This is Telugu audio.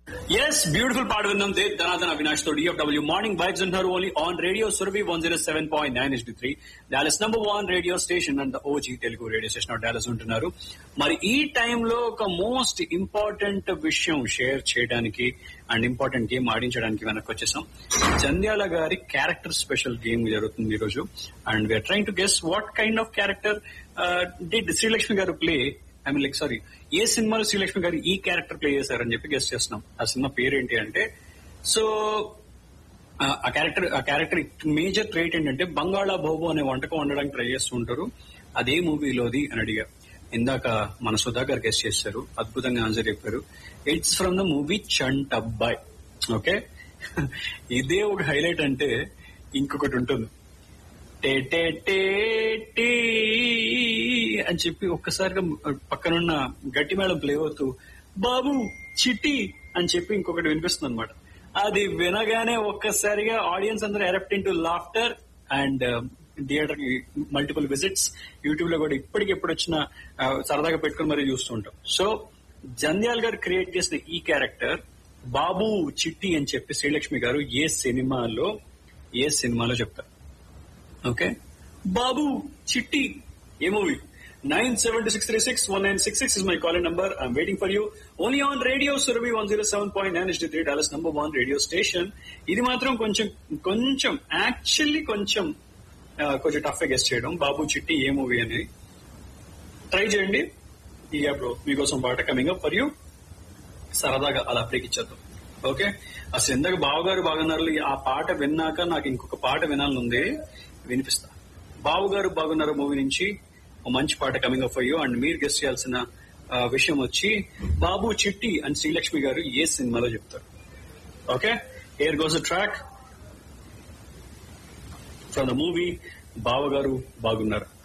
ఎస్ బ్యూటిఫుల్ పాట విన్నాం దేవ్ ధనాధన అవినాష్ తో డిఎఫ్డబ్ల్యూ మార్నింగ్ బైక్స్ అంటారు only on radio Surabhi one zero seven point nine S three Dallas number one radio station and OG Telugu radio station of Dallas ఉంటున్నారు మరి ఈ టైంలో ఒక మోస్ట్ ఇంపార్టెంట్ విషయం షేర్ చేయడానికి అండ్ ఇంపార్టెంట్ గేమ్ ఆడించడానికి వెనక్కి వచ్చేసాం జంధ్యాల గారి క్యారెక్టర్ స్పెషల్ గేమ్ జరుగుతుంది ఈ రోజు and we're trying to guess what kind of character did Srilakshmi గారు play I mean like sorry ఏ సినిమాలో శ్రీలక్ష్మి గారు ఈ క్యారెక్టర్ ప్లే చేశారని చెప్పి గెస్ట్ చేస్తున్నాం ఆ సినిమా పేరేంటి అంటే సో ఆ క్యారెక్టర్ ఆ క్యారెక్టర్ మేజర్ ట్రేట్ ఏంటంటే బంగాళా బాబు అనే వంటకం వండడానికి ట్రై చేస్తూ ఉంటారు అదే మూవీలోది అని అడిగా ఇందాక మన సుధాకర్ గెస్ట్ చేశారు అద్భుతంగా ఆన్సర్ చెప్పారు it's from the movie Chantabbai okay ఇదే ఒక హైలైట్ అంటే ఇంకొకటి ఉంటుంది టే టే టే టీ అని చెప్పి ఒక్కసారిగా పక్కనున్న గట్టి మేళం ప్లే అవుతూ బాబు చిట్టి అని చెప్పి ఇంకొకటి వినిపిస్తుంది అనమాట అది వినగానే ఒక్కసారిగా ఆడియన్స్ అందరూ erupt into laughter and theatre కి మల్టిపుల్ విజిట్స్ యూట్యూబ్ లో కూడా ఇప్పటికి ఎప్పుడు వచ్చినా సరదాగా పెట్టుకుని మరీ చూస్తూ ఉంటాం సో జంధ్యాల్ గారు క్రియేట్ చేసిన ఈ క్యారెక్టర్ బాబు చిట్టి అని చెప్పి శ్రీలక్ష్మి గారు ఏ సినిమాలో ఏ సినిమాలో చెప్తారు ఓకే బాబు చిట్టి ఏ movie nine seven two six three six one nine six six is my calling number I'm waiting for you only on radio Surabhi one zero seven point nine S three dollars number one radio station ఇది మాత్రం కొంచెం కొంచెం యాక్చువల్లీ కొంచెం కొంచెం టఫ్ గెస్ట్ చేయడం బాబు చిట్టి ఏ మూవీ అనేది ట్రై చేయండి ఈ యాప్ లో మీకోసం పాట కమింగ్ అప్ ఫర్ యూ సరదాగా అలా బ్రేక్ ఇచ్చేద్దాం ఓకే అసలు ఎందుకు బావగారు బాగున్నారు ఆ పాట విన్నాక నాకు ఇంకొక పాట వినాలని ఉంది వినిపిస్తా బావగారు బాగున్నారు మూవీ నుంచి ఒక మంచి పాట కమింగ్ అప్ అయ్యో అండ్ మీరు గెస్ట్ చేయాల్సిన విషయం వచ్చి బాబు చిట్టి అండ్ శ్రీలక్ష్మి గారు ఏ సినిమాలో చెప్తారు okay here goes track from the movie Bavagaru బాగున్నారు